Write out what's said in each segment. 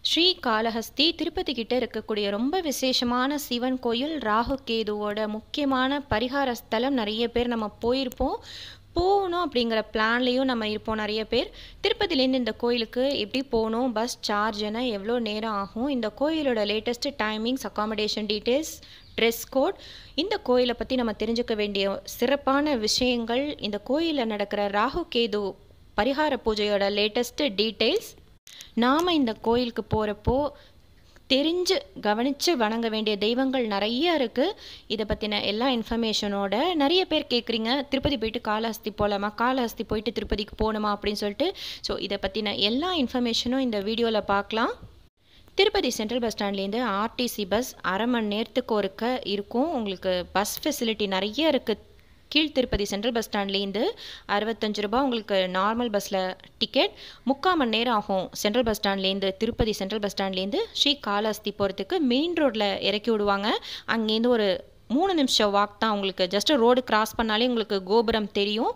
ஸ்ரீ காளஹஸ்தி திருப்பதி கிட்ட இருக்கக்கூடிய ரொம்ப விசேஷமான சிவன் கோயில் ராகு கேதுவோட முக்கியமான பரிகார ஸ்தலம் நிறைய பேர் நம்ம போயிருப்போம் போகணும் அப்படிங்கிற பிளான்லேயும் நம்ம இருப்போம் நிறைய பேர் திருப்பதிலேருந்து இந்த கோயிலுக்கு எப்படி போகணும் பஸ் சார்ஜ் என எவ்வளோ நேரம் ஆகும் இந்த கோயிலோட latest timings accommodation details dress code இந்த கோயிலை பற்றி நம்ம தெரிஞ்சுக்க வேண்டிய சிறப்பான விஷயங்கள் இந்த கோயிலில் நடக்கிற ராகு கேது பரிகார பூஜையோட லேட்டஸ்ட் டீட்டெயில்ஸ் நாம் இந்த கோயிலுக்கு போகிறப்போ தெரிஞ்சு கவனித்து வணங்க வேண்டிய தெய்வங்கள் நிறைய இருக்குது இதை பற்றின எல்லா இன்ஃபர்மேஷனோட நிறைய பேர் கேட்குறீங்க திருப்பதி போயிட்டு காளஹஸ்தி போகலாமா காளஹஸ்தி போயிட்டு திருப்பதிக்கு போகணுமா அப்படின்னு சொல்லிட்டு ஸோ இதை பற்றின எல்லா இன்ஃபர்மேஷனும் இந்த வீடியோவில் பார்க்கலாம் திருப்பதி சென்ட்ரல் பஸ் ஸ்டாண்ட்லேருந்து ஆர்டிசி பஸ் அரை மணி நேரத்துக்கு ஒருக்க இருக்கும் உங்களுக்கு பஸ் ஃபெசிலிட்டி நிறைய இருக்குது கீழ் திருப்பதி சென்ட்ரல் பஸ் ஸ்டாண்ட்லேருந்து அறுபத்தஞ்சு ரூபா உங்களுக்கு நார்மல் பஸ்ஸில் டிக்கெட் முக்கால் மணி நேரம் ஆகும் சென்ட்ரல் பஸ் ஸ்டாண்ட்லேருந்து திருப்பதி சென்ட்ரல் பஸ் ஸ்டாண்ட்லேருந்து ஸ்ரீ காளஹஸ்தி போகிறதுக்கு மெயின் ரோட்டில் இறக்கி விடுவாங்க அங்கேருந்து ஒரு மூணு நிமிஷம் வாக் தான் உங்களுக்கு ஜஸ்ட் ரோடு கிராஸ் பண்ணாலே உங்களுக்கு கோபுரம் தெரியும்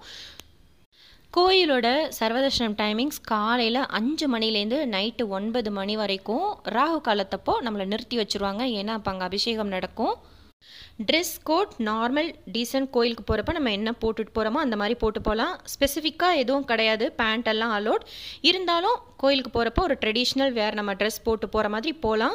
கோயிலோட சர்வதர்ஷனம் டைமிங்ஸ் காலையில் அஞ்சு மணிலேருந்து நைட்டு ஒன்பது மணி வரைக்கும் ராகு காலத்தப்போ நம்மளை நிறுத்தி வச்சுருவாங்க ஏன்னா அப்போ அங்கே அபிஷேகம் நடக்கும் ட்ரெஸ் கோட் நார்மல் டீசன்ட் கோயிலுக்கு போகிறப்ப நம்ம என்ன போட்டுட்டு போகிறோமோ அந்த மாதிரி போட்டு போகலாம் ஸ்பெசிஃபிக்காக எதுவும் கிடையாது பேண்ட் எல்லாம் அலோட் இருந்தாலும் கோயிலுக்கு போகிறப்போ ஒரு ட்ரெடிஷ்னல் வேர் நம்ம ட்ரெஸ் போட்டு போகிற மாதிரி போகலாம்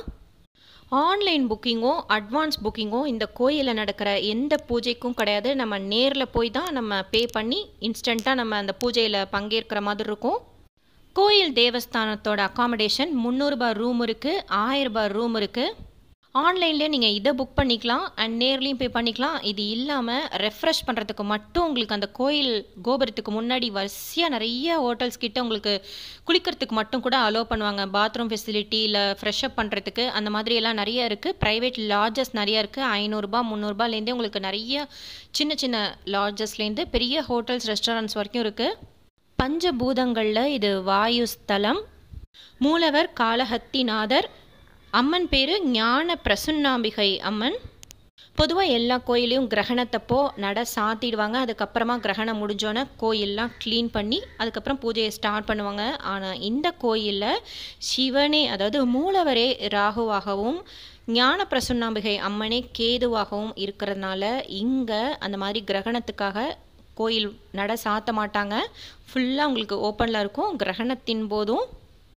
ஆன்லைன் புக்கிங்கோ அட்வான்ஸ் புக்கிங்கோ இந்த கோயிலில் நடக்கிற எந்த பூஜைக்கும் கிடையாது நம்ம நேரில் போய் தான் நம்ம பே பண்ணி இன்ஸ்டண்ட்டாக நம்ம அந்த பூஜையில் பங்கேற்கிற மாதிரி இருக்கும் கோயில் தேவஸ்தானத்தோட அக்காமடேஷன் முந்நூறுபா ரூம் இருக்குது ஆயிரரூபா ரூம் இருக்குது ஆன்லைன்லேயே நீங்கள் இதை புக் பண்ணிக்கலாம் அண்ட் நேர்லேயும் பே பண்ணிக்கலாம் இது இல்லாமல் ரெஃப்ரெஷ் பண்ணுறதுக்கு மட்டும் உங்களுக்கு அந்த கோயில் கோபுரத்துக்கு முன்னாடி வரிசையாக நிறைய ஹோட்டல்ஸ் கிட்ட உங்களுக்கு குளிக்கிறதுக்கு மட்டும் கூட அலோவ் பண்ணுவாங்க பாத்ரூம் ஃபெசிலிட்டி இல்லை ஃப்ரெஷ்அப் பண்ணுறதுக்கு அந்த மாதிரி எல்லாம் நிறைய இருக்குது ப்ரைவேட் லாட்ஜஸ் நிறைய இருக்குது ஐநூறுரூபா முந்நூறுபாலேருந்தே உங்களுக்கு நிறைய சின்ன சின்ன லாட்ஜஸ்லேருந்து பெரிய ஹோட்டல்ஸ் ரெஸ்டாரண்ட்ஸ் வரைக்கும் இருக்குது பஞ்சபூதங்களில் இது வாயு ஸ்தலம் மூலவர் காளஹத்திநாதர் அம்மன் பேர் ஞான பிரசுன்னாம்பிகை அம்மன் பொதுவாக எல்லா கோயிலையும் கிரகணத்தப்போ நட சாத்திடுவாங்க அதுக்கப்புறமா கிரகணம் முடிஞ்சோன்னே கோயிலெலாம் க்ளீன் பண்ணி அதுக்கப்புறம் பூஜையை ஸ்டார்ட் பண்ணுவாங்க ஆனால் இந்த கோயிலில் சிவனே அதாவது மூலவரே ராகுவாகவும் ஞான பிரசுன்னாம்பிகை அம்மனே கேதுவாகவும் இருக்கிறதுனால இங்கே அந்த மாதிரி கிரகணத்துக்காக கோயில் நட சாத்த மாட்டாங்க ஃபுல்லாக உங்களுக்கு ஓப்பனில் இருக்கும் கிரகணத்தின் போதும்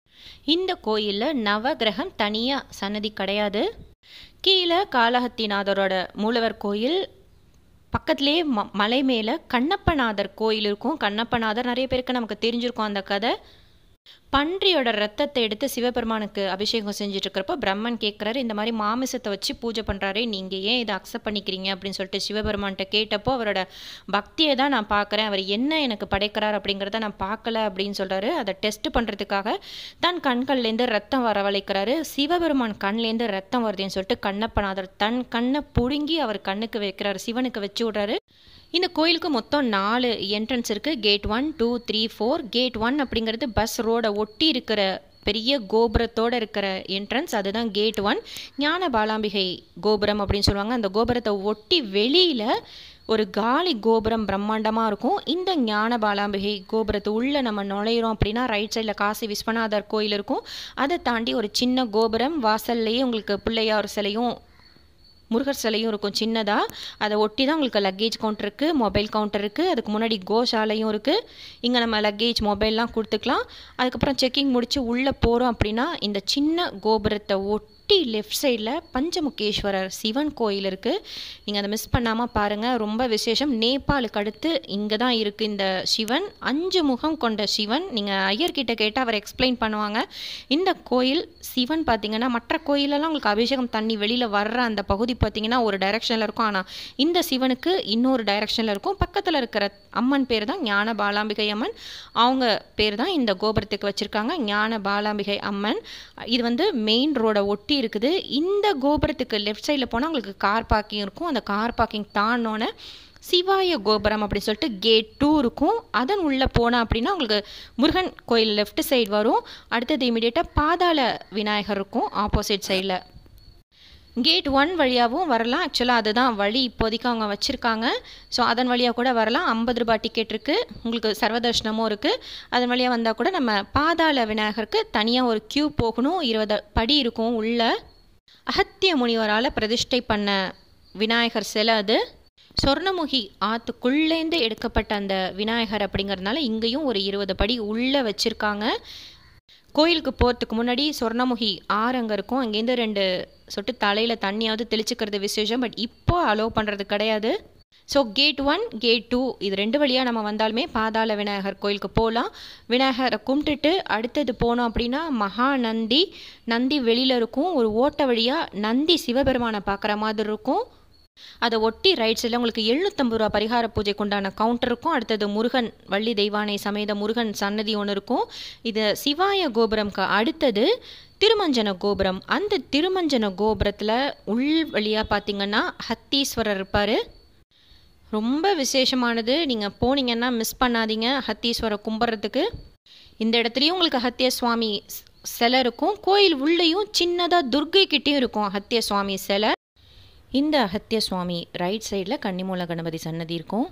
இந்த கோயிலில் நவகிரகம் தனியாக சன்னதி கிடையாது கீழே காளஹத்திநாதரோட மூலவர் கோயில் பக்கத்துலேயே ம மலை மேலே கண்ணப்பநாதர் கோயில் இருக்கும் கண்ணப்பநாதர் நிறைய பேருக்கு நமக்கு தெரிஞ்சிருக்கும் அந்த கதை பன்றியோட ரத்தத்தை எடுத்து சிவபெருமானுக்கு அபிஷேகம் செஞ்சுட்டு இருக்கிறப்போ பிரம்மன் கேட்குறாரு இந்த மாதிரி மாமிசத்தை வச்சு பூஜை பண்ணுறாரு நீங்கள் ஏன் இதை அக்செப்ட் பண்ணிக்கிறீங்க அப்படின்னு சொல்லிட்டு சிவபெருமான்கிட்ட கேட்டப்போ அவரோட பக்தியை தான் நான் பார்க்குறேன் அவர் என்ன எனக்கு படைக்கிறார் அப்படிங்கிறத நான் பார்க்கல அப்படின்னு சொல்கிறாரு அதை டெஸ்ட் பண்ணுறதுக்காக தன் கண்கள்லேருந்து ரத்தம் வரவழைக்கிறாரு சிவபெருமான் கண்லேருந்து ரத்தம் வருதுன்னு சொல்லிட்டு கண்ணப்பநாதர் தன் கண்ணை பிடுங்கி அவர் கண்ணுக்கு வைக்கிறாரு சிவனுக்கு வச்சு விட்றாரு இந்த கோயிலுக்கு மொத்தம் நாலு என்ட்ரன்ஸ் இருக்குது gate one two three four gate one அப்படிங்கிறது பஸ் ரோடை ஒட்டி இருக்கிற பெரிய கோபுரத்தோடு இருக்கிற என்ட்ரன்ஸ் அதுதான் கேட் ஒன் ஞான பாலாம்பிகை கோபுரம் அப்படின்னு சொல்லுவாங்க அந்த கோபுரத்தை ஒட்டி வெளியில் ஒரு காலி கோபுரம் பிரம்மாண்டமாக இருக்கும் இந்த ஞான பாலாம்பிகை கோபுரத்து உள்ளே நம்ம நுழையிறோம் அப்படின்னா ரைட் சைடில் காசி விஸ்வநாதர் கோயில் இருக்கும் அதை தாண்டி ஒரு சின்ன கோபுரம் வாசல்லையே உங்களுக்கு பிள்ளையார் சிலையும் முருகர் சிலையும் இருக்கும் சின்னதாக அதை ஒட்டி தான் உங்களுக்கு லக்கேஜ் கவுண்டர் இருக்குது மொபைல் கவுண்டர் இருக்குது அதுக்கு முன்னாடி கோஷாலையும் இருக்குது இங்கே நம்ம லக்கேஜ் மொபைல்லாம் கொடுத்துக்கலாம் அதுக்கப்புறம் செக்கிங் முடித்து உள்ளே போகிறோம் அப்படின்னா இந்த சின்ன கோபுரத்தை ஒட்டி லெஃப்ட் சைடில் பஞ்சமுகேஸ்வரர் சிவன் கோயில் இருக்குது நீங்கள் அதை மிஸ் பண்ணாமல் பாருங்கள் ரொம்ப விசேஷம் நேபாளுக்கு அடுத்து இங்கே தான் இருக்குது இந்த சிவன் அஞ்சு முகம் கொண்ட சிவன் நீங்கள் ஐயர்கிட்ட கேட்டால் அவர் எக்ஸ்பிளைன் பண்ணுவாங்க இந்த கோயில் சிவன் பார்த்தீங்கன்னா மற்ற கோயிலெல்லாம் உங்களுக்கு அபிஷேகம் தண்ணி வெளியில் வர்ற அந்த பகுதி பார்த்தீங்கன்னா ஒரு டைரெக்ஷனில் இருக்கும் ஆனால் இந்த சிவனுக்கு இன்னொரு டைரெக்ஷனில் இருக்கும் பக்கத்தில் இருக்கிற அம்மன் பேர் தான் ஞான பாலாம்பிகை அம்மன் அவங்க பேர் தான் இந்த கோபுரத்துக்கு வச்சுருக்காங்க ஞான பாலாம்பிகை அம்மன் இது வந்து மெயின் ரோடை ஒட்டி இருக்குது இந்த கோபுரத்துக்கு லெஃப்ட் சைடில் போனால் உங்களுக்கு கார் பார்க்கிங் இருக்கும் அந்த கார் பார்க்கிங் தாண்டோன்னே சிவாய கோபுரம் அப்படின்னு சொல்லிட்டு கேட் டூ இருக்கும் அதன் உள்ளே போனால் அப்படின்னா உங்களுக்கு முருகன் கோயில் லெஃப்ட் சைடு வரும் அடுத்தது இமீடியட்டாக பாதாள விநாயகர் இருக்கும் ஆப்போசிட் சைடில் கேட் ஒன் வழியாகவும் வரலாம் ஆக்சுவலாக அதுதான் வழி இப்போதைக்கு அவங்க வச்சுருக்காங்க ஸோ அதன் வழியாக கூட வரலாம் ஐம்பது ரூபாய் டிக்கெட் இருக்குது உங்களுக்கு சர்வதர்ஷனமும் இருக்குது அதன் வழியாக வந்தால் கூட நம்ம பாதாள விநாயகருக்கு தனியாக ஒரு கியூ போகணும் இருபது படி இருக்கும் உள்ள அகத்திய முனிவரால் பிரதிஷ்டை பண்ண விநாயகர் சிலை அது சொர்ணமுகி ஆற்றுக்குள்ளேருந்து எடுக்கப்பட்ட அந்த விநாயகர் அப்படிங்கிறதுனால இங்கேயும் ஒரு இருபது படி உள்ளே வச்சுருக்காங்க கோயிலுக்கு போகிறதுக்கு முன்னாடி சொர்ணமுகி ஆறு அங்கே இருக்கும் அங்கேருந்து ரெண்டு சொட்டு தலையில் தண்ணியாவது தெளிச்சுக்கிறது விசேஷம் பட் இப்போ அலோவ் பண்ணுறது கிடையாது so gate one gate two இது ரெண்டு வழியாக நம்ம வந்தாலுமே பாதாள விநாயகர் கோயிலுக்கு போகலாம் விநாயகரை கும்பிட்டுட்டு அடுத்தது போனோம் அப்படின்னா மகா நந்தி நந்தி வெளியில் இருக்கும் ஒரு ஓட்ட வழியாக நந்தி சிவபெருமானை பார்க்குற மாதிரி இருக்கும் அதை ஒட்டி ரைட் சைடில் உங்களுக்கு எழுநூற்றம்பது ரூபா பரிகார பூஜைக்கு உண்டான கவுண்டர் இருக்கும் அடுத்தது முருகன் வள்ளி தெய்வானை சமேத முருகன் சன்னதி ஒன்று இருக்கும் இது சிவாய கோபுரம்க்கு அடுத்தது திருமஞ்சன கோபுரம் அந்த திருமஞ்சன கோபுரத்தில் உள் வழியாக பார்த்தீங்கன்னா ஹத்தீஸ்வரர் இருப்பார் ரொம்ப விசேஷமானது நீங்கள் போனீங்கன்னா மிஸ் பண்ணாதீங்க ஹத்தீஸ்வரர் கும்பிட்றதுக்கு இந்த இடத்துலையும் உங்களுக்கு அகத்திய சுவாமி சிலை இருக்கும் கோயில் உள்ளேயும் சின்னதாக துர்கை கிட்டேயும் இருக்கும் அகத்திய சுவாமி சிலை இந்த அகத்திய சுவாமி ரைட் சைடில் கன்னிமூல கணபதி சன்னதி இருக்கும்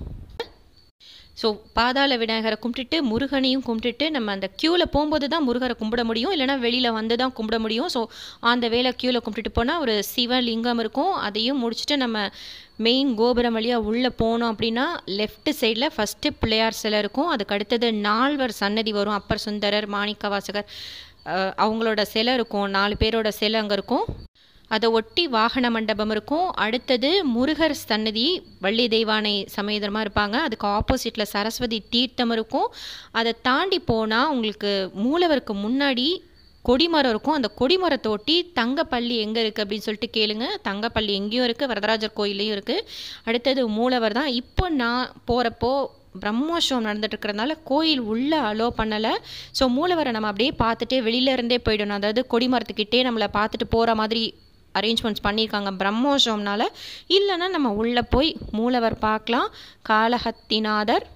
ஸோ பாதாள விநாயகரை கும்பிட்டுட்டு முருகனையும் கும்பிட்டுட்டு நம்ம அந்த க்யூவில் போகும்போது தான் முருகரை கும்பிட முடியும் இல்லைனா வெளியில் வந்து தான் கும்பிட முடியும் ஸோ அந்த வேலை க்யூவில் கும்பிட்டுட்டு போனால் ஒரு சிவலிங்கம் இருக்கும் அதையும் முடிச்சுட்டு நம்ம மெயின் கோபுரம் வழியாக உள்ளே போனோம் அப்படின்னா லெஃப்ட் சைடில் ஃபஸ்ட்டு பிள்ளையார் சிலை இருக்கும் அதுக்கு அடுத்தது நால்வர் சன்னதி வரும் அப்பர் சுந்தரர் மாணிக்க வாசகர் அவங்களோட சிலை இருக்கும் நாலு பேரோட சிலை அங்கே இருக்கும் அதை ஒட்டி வாகன மண்டபம் இருக்கும் அடுத்தது முருகர் சன்னதி வள்ளி தெய்வானை சமேதமாக இருப்பாங்க அதுக்கு ஆப்போசிட்டில் சரஸ்வதி தீர்த்தம் இருக்கும் அதை தாண்டி போனால் உங்களுக்கு மூலவருக்கு முன்னாடி கொடிமரம் இருக்கும் அந்த கொடிமரத்தை ஒட்டி தங்கப்பள்ளி எங்கே இருக்குது அப்படின்னு சொல்லிட்டு கேளுங்க தங்கப்பள்ளி எங்கேயும் இருக்குது வரதராஜர் கோயிலையும் இருக்குது அடுத்தது மூலவர் தான் இப்போ நான் போகிறப்போ பிரம்மோற்சவம் நடந்துட்டு இருக்கிறதுனால கோயில் உள்ளே அலோ பண்ணலை ஸோ மூலவரை நம்ம அப்படியே பார்த்துட்டே வெளியில இருந்தே போயிடணும் அதாவது கொடிமரத்துக்கிட்டே நம்மளை பார்த்துட்டு போகிற மாதிரி அரேஞ்ச்மெண்ட்ஸ் பண்ணியிருக்காங்க பிரம்மோற்சவம்னால இல்லைன்னா நம்ம உள்ளே போய் மூலவர் பார்க்கலாம் காலஹத்திநாதர்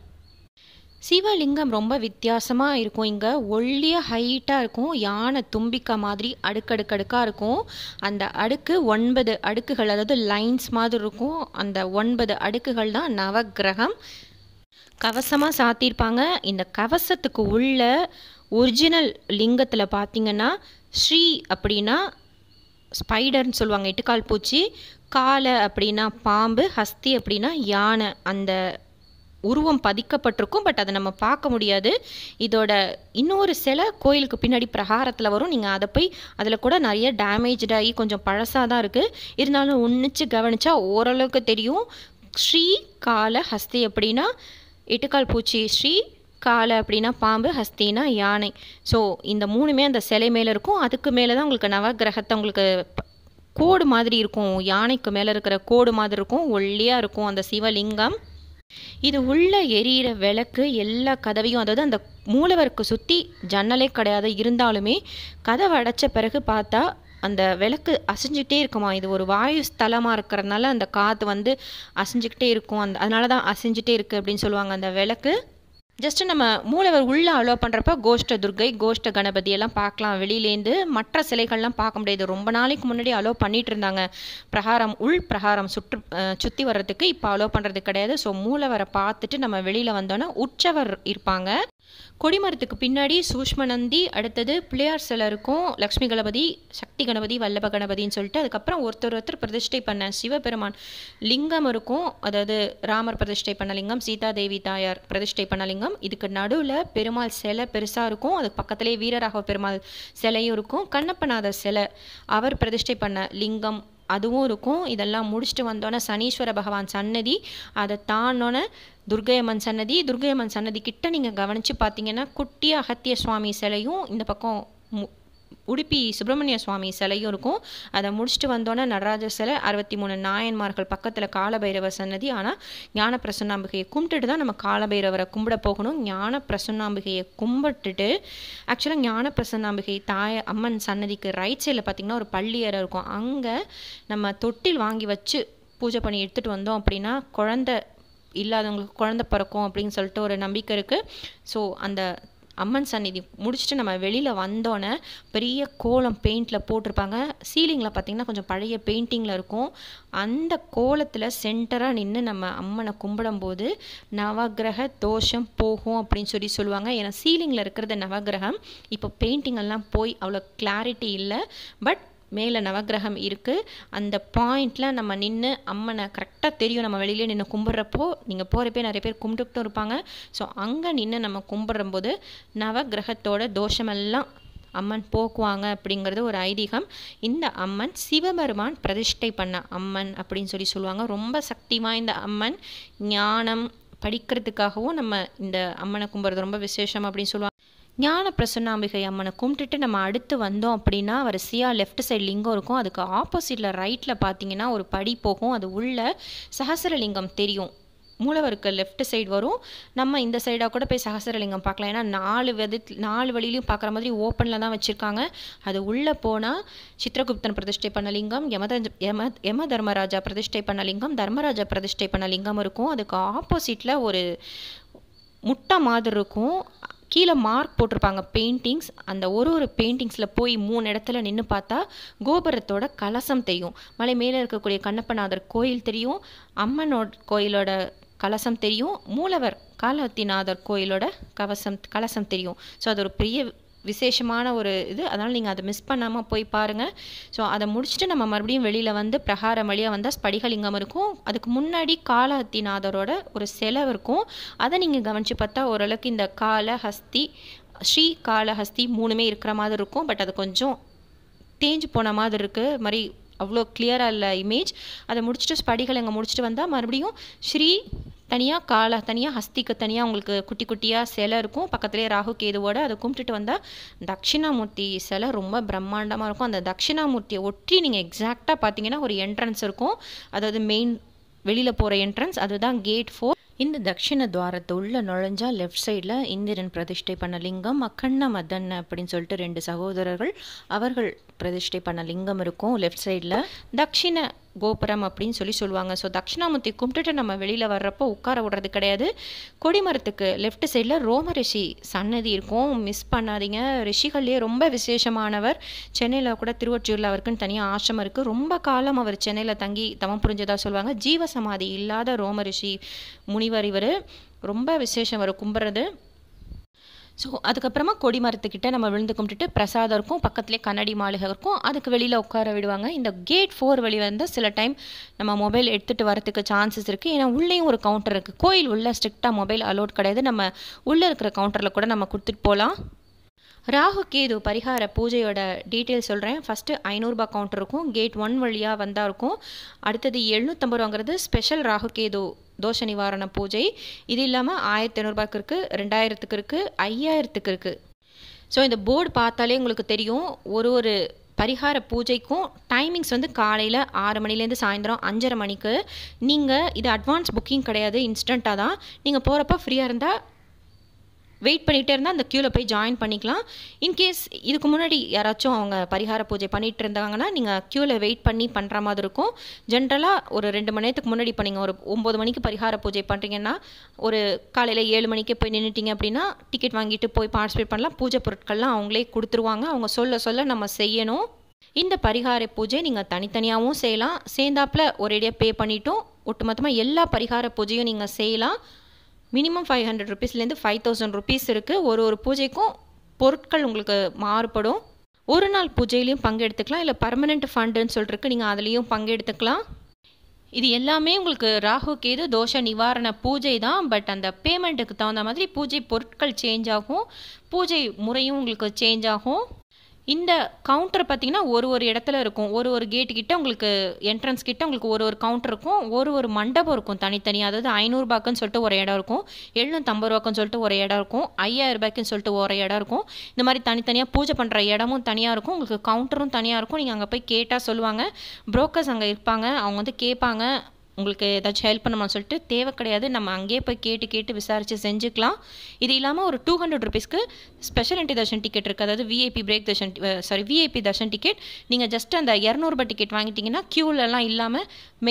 சிவலிங்கம் ரொம்ப வித்தியாசமாக இருக்கும் இங்கே ஒல்லியாக ஹைட்டாக இருக்கும் யானை தும்பிக்கை மாதிரி அடுக்கடுக்கடுக்காக இருக்கும் அந்த அடுக்கு ஒன்பது அடுக்குகள் அதாவது லைன்ஸ் மாதிரி இருக்கும் அந்த ஒன்பது அடுக்குகள் தான் நவக்கிரகம் கவசமாக சாத்தியிருப்பாங்க இந்த கவசத்துக்கு உள்ள ஒரிஜினல் லிங்கத்தில் பார்த்தீங்கன்னா ஸ்ரீ அப்படின்னா ஸ்பைடர்னு சொல்லுவாங்க எட்டுக்கால் பூச்சி காலை அப்படின்னா பாம்பு ஹஸ்தி அப்படின்னா யானை அந்த உருவம் பதிக்கப்பட்டிருக்கும் பட் அதை நம்ம பார்க்க முடியாது இதோட இன்னொரு சிலை கோயிலுக்கு பின்னாடி பிரகாரத்தில் வரும் நீங்கள் அதை போய் அதில் கூட நிறைய டேமேஜ்டாகி கொஞ்சம் பழசாக தான் இருக்குது இருந்தாலும் உன்னிச்சு கவனிச்சா ஓரளவுக்கு தெரியும் ஸ்ரீ கால ஹஸ்தி அப்படின்னா எட்டுக்கால் பூச்சி ஸ்ரீ காலை அப்படின்னா பாம்பு ஹஸ்தினா யானை ஸோ இந்த மூணுமே அந்த சிலை மேலே இருக்கும் அதுக்கு மேலே தான் உங்களுக்கு நவகிரகத்தை உங்களுக்கு கோடு மாதிரி இருக்கும் யானைக்கு மேலே இருக்கிற கோடு மாதிரி இருக்கும் ஒல்லியாக இருக்கும் அந்த சிவலிங்கம் இது உள்ள எரியிற விளக்கு எல்லா கதவையும் அதாவது அந்த மூலவருக்கு சுற்றி ஜன்னலே கிடையாது இருந்தாலுமே கதவை அடைச்ச பிறகு பார்த்தா அந்த விளக்கு அசைஞ்சிக்கிட்டே இருக்குமா இது ஒரு வாயு ஸ்தலமாக இருக்கிறதுனால அந்த காற்று வந்து அசைஞ்சிக்கிட்டே இருக்கும் அந்த அதனால தான் அசைஞ்சிட்டே இருக்குது அப்படின்னு சொல்லுவாங்க அந்த விளக்கு ஜஸ்ட் நம்ம மூலவர் உள்ளே அலோ பண்ணுறப்ப கோஷ்ட துர்கை கோஷ்ட கணபதி எல்லாம் பார்க்கலாம் வெளியிலேருந்து மற்ற சிலைகள்லாம் பார்க்க முடியாது ரொம்ப நாளைக்கு முன்னாடி அலோ பண்ணிட்டு இருந்தாங்க பிரகாரம் உள் பிரகாரம் சுற்று சுற்றி வர்றதுக்கு இப்போ அலோ பண்ணுறது கிடையாது ஸோ மூலவரை பார்த்துட்டு நம்ம வெளியில் வந்தோன்னா உற்சவர் இருப்பாங்க கொடிமரத்துக்கு பின்னாடி சூஷ்ம நந்தி அடுத்தது பிள்ளையார் சிலை இருக்கும் லக்ஷ்மி கணபதி சக்தி கணபதி வல்லப கணபதின்னு சொல்லிட்டு அதுக்கப்புறம் ஒருத்தர் ஒருத்தர் பிரதிஷ்டை பண்ண சிவபெருமான் லிங்கம் இருக்கும் அதாவது ராமர் பிரதிஷ்டை பண்ண லிங்கம் சீதா தேவி தாயார் பிரதிஷ்டை பண்ண லிங்கம் இதுக்கு நடுவில் பெருமாள் சிலை பெருசாக இருக்கும் அதுக்கு பக்கத்துலேயே வீரராகவ பெருமாள் சிலையும் இருக்கும் கண்ணப்பநாதர் சிலை அவர் பிரதிஷ்டை பண்ண லிங்கம் அதுவும் இருக்கும் இதெல்லாம் முடிச்சுட்டு வந்தோன்னே சனீஸ்வர பகவான் சன்னதி அதை தாண்டோன்னே துர்கையம்மன் சன்னதி துர்கையம்மன் சன்னதி கிட்ட நீங்கள் கவனித்து பார்த்தீங்கன்னா குட்டி அகத்திய சுவாமி சிலையும் இந்த பக்கம் உடுப்பி சுப்பிரமணிய சுவாமி சிலையும் இருக்கும் அதை முடிச்சுட்டு வந்தோன்னே நடராஜர் சிலை அறுபத்தி மூணு நாயன்மார்கள் பக்கத்தில் காலபைரவர் சன்னதி ஆனால் ஞான பிரசன்னாம்பிகையை கும்பிட்டுட்டு தான் நம்ம காலபைரவரை கும்பிட போகணும் ஞான பிரசன்னாம்பிகையை கும்பிட்டுட்டு ஆக்சுவலாக ஞான பிரசன்னாம்பிகை தாய அம்மன் சன்னதிக்கு ரைட் சைடில் பார்த்திங்கன்னா ஒரு பள்ளியறை இருக்கும் அங்கே நம்ம தொட்டில் வாங்கி வச்சு பூஜை பண்ணி எடுத்துகிட்டு வந்தோம் அப்படின்னா குழந்த இல்லாதவங்களுக்கு குழந்த பிறக்கும் அப்படின்னு சொல்லிட்டு ஒரு நம்பிக்கை இருக்குது ஸோ அந்த அம்மன் சந்நிதி முடிச்சுட்டு நம்ம வெளியில் வந்தோன்னே பெரிய கோலம் பெயிண்டில் போட்டிருப்பாங்க சீலிங்கில் பார்த்திங்கன்னா கொஞ்சம் பழைய பெயிண்டிங்கில் இருக்கும் அந்த கோலத்தில் சென்டராக நின்று நம்ம அம்மனை கும்பிடும்போது நவகிரக தோஷம் போகும் அப்படின்னு சொல்லி சொல்லுவாங்க ஏன்னா சீலிங்கில் இருக்கிறது நவகிரகம் இப்போ பெயிண்டிங் எல்லாம் போய் அவ்வளோ கிளாரிட்டி இல்லை பட் மேலே நவகிரகம் இருக்குது அந்த பாயிண்டில் நம்ம நின்று அம்மனை கரெக்டாக தெரியும் நம்ம வெளியிலே நின்று கும்பிட்றப்போ நீங்கள் போகிறப்பே நிறைய பேர் கும்பிட்டுக்கிட்டும் இருப்பாங்க ஸோ அங்கே நின்று நம்ம கும்பிட்றம்போது நவகிரகத்தோட தோஷமெல்லாம் அம்மன் போக்குவாங்க அப்படிங்கிறது ஒரு ஐதீகம் இந்த அம்மன் சிவபெருமான் பிரதிஷ்டை பண்ண அம்மன் அப்படின்னு சொல்லி சொல்லுவாங்க ரொம்ப சக்தி வாய்ந்த அம்மன் ஞானம் படிக்கிறதுக்காகவும் நம்ம இந்த அம்மனை கும்பிட்றது ரொம்ப விசேஷம் அப்படின்னு சொல்லுவாங்க ஞான பிரசன்னாம்பிகை அம்மனை கும்பிட்டுட்டு நம்ம அடுத்து வந்தோம் அப்படின்னா வரிசையாக லெஃப்ட் சைடு லிங்கம் இருக்கும் அதுக்கு ஆப்போசிட்டில் ரைட்டில் பார்த்தீங்கன்னா ஒரு படி போகும் அது உள்ள சஹசரலிங்கம் தெரியும் மூலவருக்கு லெஃப்ட் சைடு வரும் நம்ம இந்த சைடாக கூட போய் சகசரலிங்கம் பார்க்கலாம் ஏன்னா நாலு விதத்தில் நாலு வழியிலையும் பார்க்குற மாதிரி ஓப்பனில் தான் வச்சுருக்காங்க அது உள்ளே போனால் சித்திரகுப்தன் பிரதிஷ்டை பண்ண லிங்கம் யமத யம யம தர்மராஜா பிரதிஷ்டை பண்ண லிங்கம் தர்மராஜா பிரதிஷ்டை பண்ண லிங்கம் இருக்கும் அதுக்கு ஆப்போசிட்டில் ஒரு முட்டை மாதிரி இருக்கும் கீழே மார்க் போட்டிருப்பாங்க பெயிண்டிங்ஸ் அந்த ஒரு ஒரு பெயிண்டிங்ஸில் போய் மூணு இடத்துல நின்று பார்த்தா கோபுரத்தோட கலசம் தெரியும் மலை மேலே இருக்கக்கூடிய கண்ணப்பநாதர் கோயில் தெரியும் அம்மனோட கோயிலோட கலசம் தெரியும் மூலவர் காலத்திநாதர் கோயிலோட கவசம் கலசம் தெரியும் ஸோ அது ஒரு பெரிய விசேஷமான ஒரு இது அதனால் நீங்கள் அதை மிஸ் பண்ணாமல் போய் பாருங்கள் ஸோ அதை முடிச்சுட்டு நம்ம மறுபடியும் வெளியில் வந்து பிரகாரம் வழியாக வந்தால் ஸ்படிகலிங்கம் இருக்கும் அதுக்கு முன்னாடி காலஹத்திநாதரோட ஒரு சிலை இருக்கும் அதை நீங்கள் கவனித்து பார்த்தா ஓரளவுக்கு இந்த கால ஹஸ்தி ஸ்ரீ காலஹஸ்தி மூணுமே இருக்கிற மாதிரி இருக்கும் பட் அது கொஞ்சம் தேஞ்சு போன மாதிரி இருக்குது மாதிரி அவ்வளோ கிளியராக இல்லை இமேஜ் அதை முடிச்சுட்டு ஸ்படிகலிங்கம் முடிச்சுட்டு வந்தால் மறுபடியும் ஸ்ரீ தனியாக காலை தனியாக ஹஸ்திக்கு தனியாக உங்களுக்கு குட்டி குட்டியாக சிலை இருக்கும் பக்கத்துலேயே ராகு கேதுவோட அதை கும்பிட்டுட்டு வந்தால் தட்சிணாமூர்த்தி சிலை ரொம்ப பிரம்மாண்டமாக இருக்கும் அந்த தட்சிணாமூர்த்தியை ஒட்டி நீங்கள் எக்ஸாக்டாக பார்த்தீங்கன்னா ஒரு என்ட்ரன்ஸ் இருக்கும் அதாவது மெயின் வெளியில் போகிற என்ட்ரன்ஸ் அதுதான் கேட் ஃபோர் இந்த தட்சிண துவாரத்தை உள்ள நுழைஞ்சா லெஃப்ட் சைடில் இந்திரன் பிரதிஷ்டை பண்ண லிங்கம் அக்கண்ண மதன் அப்படின்னு சொல்லிட்டு ரெண்டு சகோதரர்கள் அவர்கள் பிரதிஷ்டை பண்ண லிங்கம் இருக்கும் லெஃப்ட் சைடில் தட்சிண கோபுரம் அப்படின்னு சொல்லி சொல்லுவாங்க ஸோ தட்சிணாமூர்த்தி கும்பிட்டுட்டு நம்ம வெளியில் வர்றப்போ உட்கார விடுறது கிடையாது கொடிமரத்துக்கு லெஃப்ட் சைடில் ரோம ரிஷி சன்னதி இருக்கும் மிஸ் பண்ணாதீங்க ரிஷிகள்லேயே ரொம்ப விசேஷமானவர் சென்னையில் கூட திருவொற்றியூரில் அவருக்குன்னு தனியாக ஆசிரமம் இருக்குது ரொம்ப காலம் அவர் சென்னையில் தங்கி தவம் புரிஞ்சதாக சொல்லுவாங்க ஜீவசமாதி இல்லாத ரோம ரிஷி முனிவர் இவர் ரொம்ப விசேஷம் அவர் கும்பிட்றது ஸோ அதுக்கப்புறமா கொடி மரத்துக்கிட்ட நம்ம விழுந்து கும்பிட்டுட்டு பிரசாதம் இருக்கும் பக்கத்துலேயே கண்ணாடி மாளிகை இருக்கும் அதுக்கு வெளியில் உட்கார விடுவாங்க இந்த கேட் ஃபோர் வழி வந்து சில டைம் நம்ம மொபைல் எடுத்துகிட்டு வரதுக்கு சான்சஸ் இருக்குது ஏன்னா உள்ளேயும் ஒரு கவுண்டர் இருக்குது கோயில் உள்ள ஸ்ட்ரிக்டாக மொபைல் அலோட் கிடையாது நம்ம உள்ளே இருக்கிற கவுண்டரில் கூட நம்ம கொடுத்துட்டு போகலாம் ராகு கேது பரிகார பூஜையோட டீட்டெயில் சொல்கிறேன் ஃபஸ்ட்டு ஐநூறுரூபா கவுண்டர் இருக்கும் கேட் ஒன் வழியாக வந்தால் இருக்கும் அடுத்தது எழுநூற்றம்பது ரூபாங்கிறது ஸ்பெஷல் ராகு கேது தோஷ நிவாரண பூஜை இது இல்லாமல் ஆயிரத்தி ஐநூறுபாய்க்கு இருக்குது ரெண்டாயிரத்துக்கு இருக்குது ஐயாயிரத்துக்கு இருக்குது ஸோ இந்த போர்டு பார்த்தாலே உங்களுக்கு தெரியும் ஒரு ஒரு பரிகார பூஜைக்கும் டைமிங்ஸ் வந்து காலையில் ஆறு மணிலேருந்து சாயந்தரம் அஞ்சரை மணிக்கு நீங்கள் இது அட்வான்ஸ் புக்கிங் கிடையாது இன்ஸ்டண்ட்டாக தான் நீங்கள் போகிறப்ப ஃப்ரீயாக இருந்தால் வெயிட் பண்ணிகிட்டே இருந்தால் அந்த க்யூவில் போய் ஜாயின் பண்ணிக்கலாம் இன்கேஸ் இதுக்கு முன்னாடி யாராச்சும் அவங்க பரிகார பூஜை பண்ணிகிட்டு இருந்தாங்கன்னா நீங்கள் க்யூவில் வெயிட் பண்ணி பண்ணுற மாதிரி இருக்கும் ஜென்ரலாக ஒரு ரெண்டு மணி நேரத்துக்கு முன்னாடி இப்போ நீங்கள் ஒரு ஒம்பது மணிக்கு பரிகார பூஜை பண்ணுறீங்கன்னா ஒரு காலையில் ஏழு மணிக்கே போய் நின்றுட்டீங்க அப்படின்னா டிக்கெட் வாங்கிட்டு போய் பார்ட்டிசிபேட் பண்ணலாம் பூஜை பொருட்கள்லாம் அவங்களே கொடுத்துருவாங்க அவங்க சொல்ல சொல்ல நம்ம செய்யணும் இந்த பரிகார பூஜை நீங்கள் தனித்தனியாகவும் செய்யலாம் சேர்ந்தாப்பில் ஒரேடியாக பே பண்ணிட்டும் ஒட்டுமொத்தமாக எல்லா பரிகார பூஜையும் நீங்கள் செய்யலாம் மினிமம் ஃபைவ் ஹண்ட்ரட் ருபீஸ்லேருந்து ஃபைவ் தௌசண்ட் ருபீஸ் இருக்குது ஒரு ஒரு பூஜைக்கும் பொருட்கள் உங்களுக்கு மாறுபடும் ஒரு நாள் பூஜையிலையும் பங்கெடுத்துக்கலாம் இல்லை பர்மனெண்ட் ஃபண்டுன்னு சொல்லிருக்கு நீங்கள் அதுலேயும் பங்கெடுத்துக்கலாம் இது எல்லாமே உங்களுக்கு ராகு கேது தோஷ நிவாரண பூஜை தான் பட் அந்த பேமெண்ட்டுக்கு தகுந்த மாதிரி பூஜை பொருட்கள் சேஞ்ச் ஆகும் பூஜை முறையும் உங்களுக்கு சேஞ்ச் ஆகும் இந்த கவுண்டர் பார்த்தீங்கன்னா ஒரு ஒரு இடத்துல இருக்கும் ஒரு ஒரு கேட்டு கிட்ட உங்களுக்கு என்ட்ரன்ஸ் கிட்ட உங்களுக்கு ஒரு ஒரு கவுண்டர் இருக்கும் ஒரு ஒரு மண்டபம் இருக்கும் தனித்தனியாக அதாவது ஐநூறுபாக்குன்னு சொல்லிட்டு ஒரு இடம் இருக்கும் எழுநூற்றம்பது ரூபாக்குன்னு சொல்லிட்டு ஒரு இடம் இருக்கும் ஐயாயிரம் ரூபாய்க்குன்னு சொல்லிட்டு ஒரு இடம் இருக்கும் இந்த மாதிரி தனித்தனியாக பூஜை பண்ணுற இடமும் தனியாக இருக்கும் உங்களுக்கு கவுண்டரும் தனியாக இருக்கும் நீங்கள் அங்கே போய் கேட்டால் சொல்லுவாங்க புரோக்கர்ஸ் அங்கே இருப்பாங்க அவங்க வந்து கேட்பாங்க உங்களுக்கு ஏதாச்சும் ஹெல்ப் பண்ணணும்னு சொல்லிட்டு தேவை கிடையாது நம்ம அங்கேயே போய் கேட்டு கேட்டு விசாரித்து செஞ்சுக்கலாம் இது இல்லாமல் ஒரு டூ ஹண்ட்ரட் ருபீஸ்க்கு ஸ்பெஷல் என்ட்ரி தர்ஷன் டிக்கெட் இருக்குது அதாவது VIP break darshan sorry VIP darshan ticket நீங்கள் ஜஸ்ட் அந்த இரநூறுபா டிக்கெட் வாங்கிட்டீங்கன்னா க்யூலலாம் இல்லாமல் மெயின்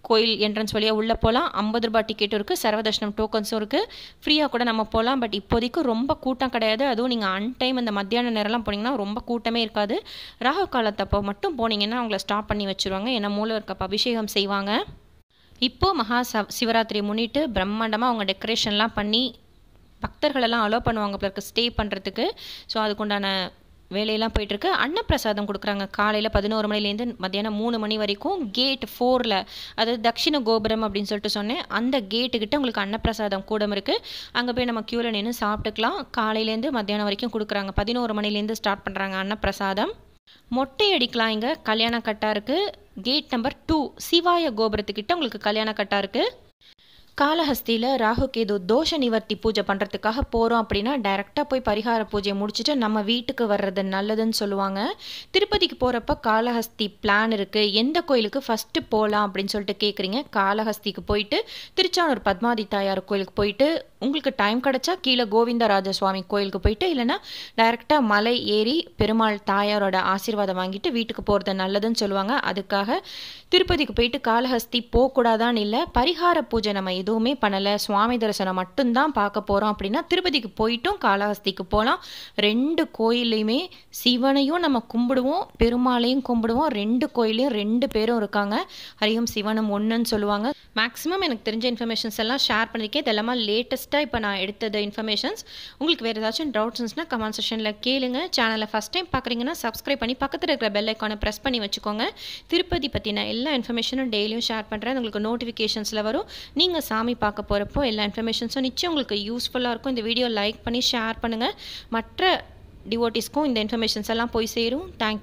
கோயில் என்ட்ரன்ஸ் வழியாக உள்ளே போகலாம் ஐம்பது ரூபாய் டிக்கெட்டும் இருக்குது சர்வதர்ஷனம் டோக்கன்ஸும் இருக்குது ஃப்ரீயாக கூட நம்ம போகலாம் பட் இப்போதைக்கு ரொம்ப கூட்டம் கிடையாது அதுவும் நீங்கள் அன்டைம் இந்த மத்தியான நேரம்லாம் போனீங்கன்னா ரொம்ப கூட்டமே இருக்காது ராகு காலத்தப்போ மட்டும் போனீங்கன்னா அவங்கள ஸ்டாப் பண்ணி வச்சுருவாங்க ஏன்னா மூலவர்க்கப்போ அபிஷேகம் செய்வாங்க இப்போது மகா ச சிவராத்திரியை முன்னிட்டு பிரம்மாண்டமாக அவங்க டெக்கரேஷன்லாம் பண்ணி பக்தர்களெல்லாம் அலோவ் பண்ணுவாங்க பிறகு ஸ்டே பண்ணுறதுக்கு ஸோ அதுக்குண்டான வேலையெல்லாம் போயிட்டுருக்கு அன்னப்பிரசாதம் கொடுக்குறாங்க காலையில் பதினோரு மணிலேருந்து மத்தியானம் மூணு மணி வரைக்கும் கேட் ஃபோரில் அதாவது தட்சிண கோபுரம் அப்படின்னு சொல்லிட்டு சொன்னேன் அந்த கேட்டுக்கிட்ட உங்களுக்கு அன்னப்பிரசாதம் கூடம் இருக்குது அங்கே போய் நம்ம க்யூவில் நின்று சாப்பிட்டுக்கலாம் காலையிலேருந்து மத்தியானம் வரைக்கும் கொடுக்குறாங்க பதினோரு மணிலேருந்து ஸ்டார்ட் பண்ணுறாங்க அன்னப்பிரசாதம் மொட்டை அடிக்கலாம் இங்கே கல்யாண கட்டா இருக்குது கேட் நம்பர் டூ சிவாய கோபுரத்துக்கிட்ட உங்களுக்கு கல்யாண கட்டா இருக்குது காலஹஸ்தியில் ராகு கேது தோஷ நிவர்த்தி பூஜை பண்ணுறதுக்காக போகிறோம் அப்படின்னா டைரெக்டாக போய் பரிகார பூஜையை முடிச்சுட்டு நம்ம வீட்டுக்கு வர்றது நல்லதுன்னு சொல்லுவாங்க திருப்பதிக்கு போகிறப்ப காலஹஸ்தி பிளான் இருக்குது எந்த கோயிலுக்கு ஃபஸ்ட்டு போகலாம் அப்படின்னு சொல்லிட்டு கேட்குறீங்க காலஹஸ்திக்கு போயிட்டு திருச்சானூர் பத்மாதி தாயார் கோயிலுக்கு போயிட்டு உங்களுக்கு டைம் கிடச்சா கீழே கோவிந்தராஜ சுவாமி கோயிலுக்கு போயிட்டு இல்லைன்னா டைரெக்டாக மலை ஏறி பெருமாள் தாயாரோட ஆசீர்வாதம் வாங்கிட்டு வீட்டுக்கு போகிறது நல்லதுன்னு சொல்லுவாங்க அதுக்காக திருப்பதிக்கு போயிட்டு காலஹஸ்தி போகக்கூடாதான்னு இல்லை பரிகார பூஜை நம்ம எதுவுமே பண்ணலை சுவாமி தரிசனம் மட்டும்தான் பார்க்க போகிறோம் அப்படின்னா திருப்பதிக்கு போயிட்டும் காளஹஸ்திக்கு போகலாம் ரெண்டு கோயிலையுமே சிவனையும் நம்ம கும்பிடுவோம் பெருமாளையும் கும்பிடுவோம் ரெண்டு கோயிலையும் ரெண்டு பேரும் இருக்காங்க ஹரியும் சிவனும் ஒன்றுன்னு சொல்லுவாங்க மேக்ஸிமம் எனக்கு தெரிஞ்ச இன்ஃபர்மேஷன்ஸ் எல்லாம் ஷேர் பண்ணியிருக்கேன் இதெல்லாமா லேட்டஸ்ட்டாக இப்போ நான் எடுத்தது இன்ஃபர்மேஷன்ஸ் உங்களுக்கு வேறு ஏதாச்சும் டவுட்ஸ் இருந்துச்சுன்னா கமெண்ட் செஷனில் கேளுங்க சேனலை ஃபஸ்ட் டைம் பார்க்குறீங்கன்னா சப்ஸ்கிரைப் பண்ணி பக்கத்தில் இருக்கிற பெல் ஐக்கானை ப்ரெஸ் பண்ணி வச்சுக்கோங்க திருப்பதி பற்றின எல்லா இன்ஃபர்மேஷனும் டெய்லியும் ஷேர் பண்ணுறேன் உங்களுக்கு நோட்டிஃபிகேஷன்ஸில் வரும் நீங்கள் சாமி பார்க்க போகிறப்போ எல்லா இன்ஃபர்மேஷன்ஸும் நிச்சயம் உங்களுக்கு யூஸ்ஃபுல்லாக இருக்கும் இந்த வீடியோ லைக் பண்ணி ஷேர் பண்ணுங்கள் மற்ற டிவோட்டிஸ்க்கும் இந்த இன்ஃபர்மேஷன்ஸ் எல்லாம் போய் சேரும் தேங்க்யூ